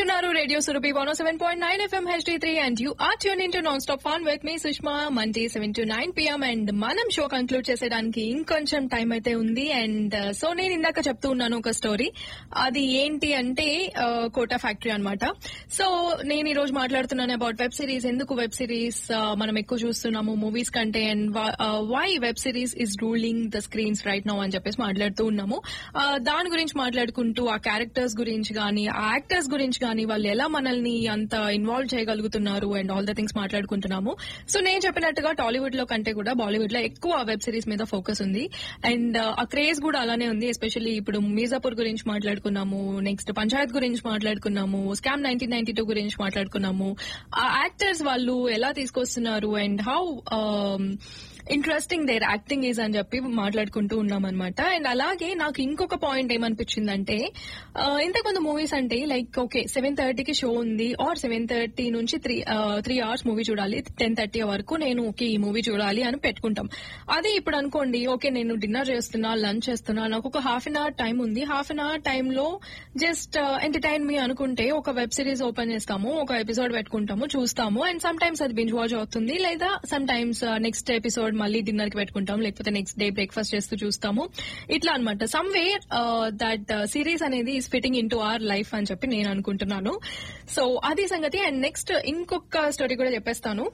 వింటున్నారు radio Surabhi one seven point nine F M H D three and you are tune in to non stop fun with me Sushma Monday seven to nine P M and మనం show conclude చేసేయడానికి ఇంకొంచెం time అయితే ఉంది and so నేను ఇందాక చెప్తూ ఉన్నాను ఒక స్టోరీ అది ఏంటి అంటే కోటా ఫ్యాక్టరీ అన్నమాట సో నేను ఈ రోజు మాట్లాడుతున్నాను అబౌట్ వెబ్ సిరీస్ ఎందుకు వెబ్ సిరీస్ మనం ఎక్కువ చూస్తున్నాము మూవీస్ కంటే and why web series is ruling the screens right now అని చెప్పేసి మాట్లాడుతూ ఉన్నాము ఆ, దాని గురించి మాట్లాడుకుంటూ ఆ క్యారెక్టర్స్ గురించి కానీ ఆ యాక్టర్స్ గురించి కానీ వాళ్ళు ఎలా మనల్ని అంత ఇన్వాల్వ్ చేయగలుగుతున్నారు అండ్ ఆల్ ద థింగ్స్ మాట్లాడుకుంటున్నాము సో నేను చెప్పినట్టుగా టాలీవుడ్ లో కంటే కూడా బాలీవుడ్ లో ఎక్కువ వెబ్ సిరీస్ మీద ఫోకస్ ఉంది అండ్ ఆ క్రేజ్ కూడా అలానే ఉంది ఎస్పెషల్లీ ఇప్పుడు మీజాపూర్ గురించి మాట్లాడుకున్నాము నెక్స్ట్ పంచాయత్ గురించి మాట్లాడుకున్నాము స్కామ్ నైన్టీన్ నైన్టీ టూ గురించి మాట్లాడుకున్నాము ఆ యాక్టర్స్ వాళ్ళు ఎలా తీసుకొస్తున్నారు and how interesting their acting is అని చెప్పి మాట్లాడుకుంటూ ఉన్నాం అనమాట అండ్ అలాగే నాకు ఇంకొక పాయింట్ ఏమనిపించిందంటే ఆ, ఇంతకుముందు మూవీస్ అంటే లైక్ ఓకే సెవెన్ థర్టీకి షో ఉంది ఆర్ సెవెన్ థర్టీ నుంచి త్రీ త్రీ అవర్స్ మూవీ చూడాలి టెన్ థర్టీ వరకు నేను ఓకే ఈ మూవీ చూడాలి అని పెట్టుకుంటాం అదే ఇప్పుడు అనుకోండి ఓకే నేను డిన్నర్ చేస్తున్నా లంచ్ చేస్తున్నా నాకు ఒక హాఫ్ అన్ అవర్ టైం ఉంది హాఫ్ అన్ అవర్ టైంలో జస్ట్ ఎంటర్టైన్ మీ అనుకుంటే ఒక వెబ్ సిరీస్ ఓపెన్ చేస్తాము ఒక ఎపిసోడ్ పెట్టుకుంటాము చూస్తాము అండ్ సమ్ టైమ్స్ అది బింజ్ వాచ్ అవుతుంది లేదా సమ్ టైమ్స్ నెక్స్ట్ ఎపిసోడ్ మళ్ళీ డిన్నర్ కి పెట్టుకుంటాం లేకపోతే నెక్స్ట్ డే బ్రేక్ఫాస్ట్ చేస్తూ చూస్తాము ఇట్లా అనమాట సమ్వేర్ దట్ సిరీస్ అనేది is fitting into our life అని చెప్పి నేను అనుకుంటున్నాను సో అది సంగతి అండ్ నెక్స్ట్ ఇంకొక స్టోరీ కూడా చెప్పేస్తాను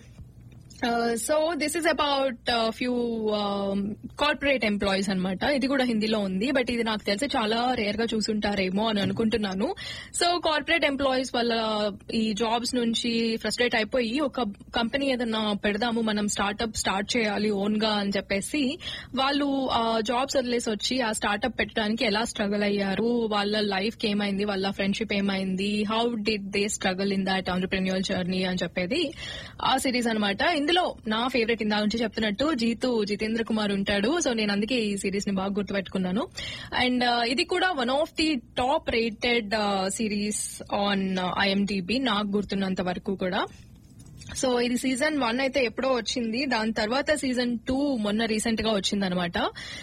so this is about few corporate employees అన్నమాట ఇది కూడా హిందీలో ఉంది బట్ ఇది నాకు తెలిసి చాలా రేర్ గా చూసుంటారేమో అని అనుకుంటున్నాను సో కార్పొరేట్ ఎంప్లాయీస్ వల్ల ఈ జాబ్స్ నుంచి ఫ్రస్ట్రేట్ అయిపోయి ఒక కంపెనీ ఏదన్నా పెడదాము మనం స్టార్ట్అప్ స్టార్ట్ చేయాలి ఓన్ గా అని చెప్పేసి వాళ్ళు జాబ్స్ వదిలేసి వచ్చి ఆ స్టార్ట్అప్ పెట్టడానికి ఎలా స్ట్రగుల్ అయ్యారు వాళ్ళ లైఫ్ కి ఏమైంది వాళ్ళ ఫ్రెండ్షిప్ ఏమైంది how did they struggle in that entrepreneur journey అని చెప్పేది ఆ సిరీస్ అన్నమాట ఇందులో నా ఫేవరెట్ ఇందా నుంచి చెప్తున్నట్టు జీతు జితేంద్ర కుమార్ ఉంటాడు సో నేను అందుకే ఈ సిరీస్ ని బాగా గుర్తుపెట్టుకున్నాను అండ్ ఇది కూడా one of the top rated series on IMDb నాకు గుర్తున్నంత వరకు కూడా సో ఇది సీజన్ వన్ అయితే ఎప్పుడో వచ్చింది దాని తర్వాత సీజన్ టూ మొన్న రీసెంట్ గా వచ్చింది అనమాట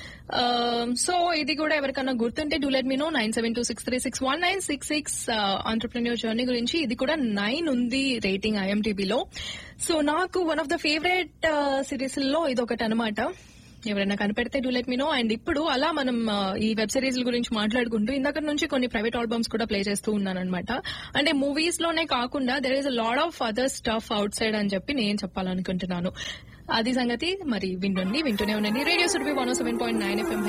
సో ఇది కూడా ఎవరికన్నా గుర్తుంటే do let me know nine seven two six three six one nine six six entrepreneur journey గురించి ఇది కూడా నైన్ ఉంది రేటింగ్ ఐఎంటీబీలో సో నాకు one of the favourite series లో ఇది ఒకటి అనమాట ఎవరైనా కనిపెడితే do let me know and ఇప్పుడు అలా మనం ఆ, ఈ వెబ్ సిరీస్ గురించి మాట్లాడుకుంటూ ఇందాక నుంచి కొన్ని ప్రైవేట్ ఆల్బమ్స్ కూడా ప్లే చేస్తూ ఉన్నాను అనమాట అంటే మూవీస్ లోనే కాకుండా there is a lot of other stuff outside అని చెప్పి నేను చెప్పాలనుకుంటున్నాను అది సంగతి మరి వింటుండి వింటూనే ఉండండి radio Surabhi one seven point nine FM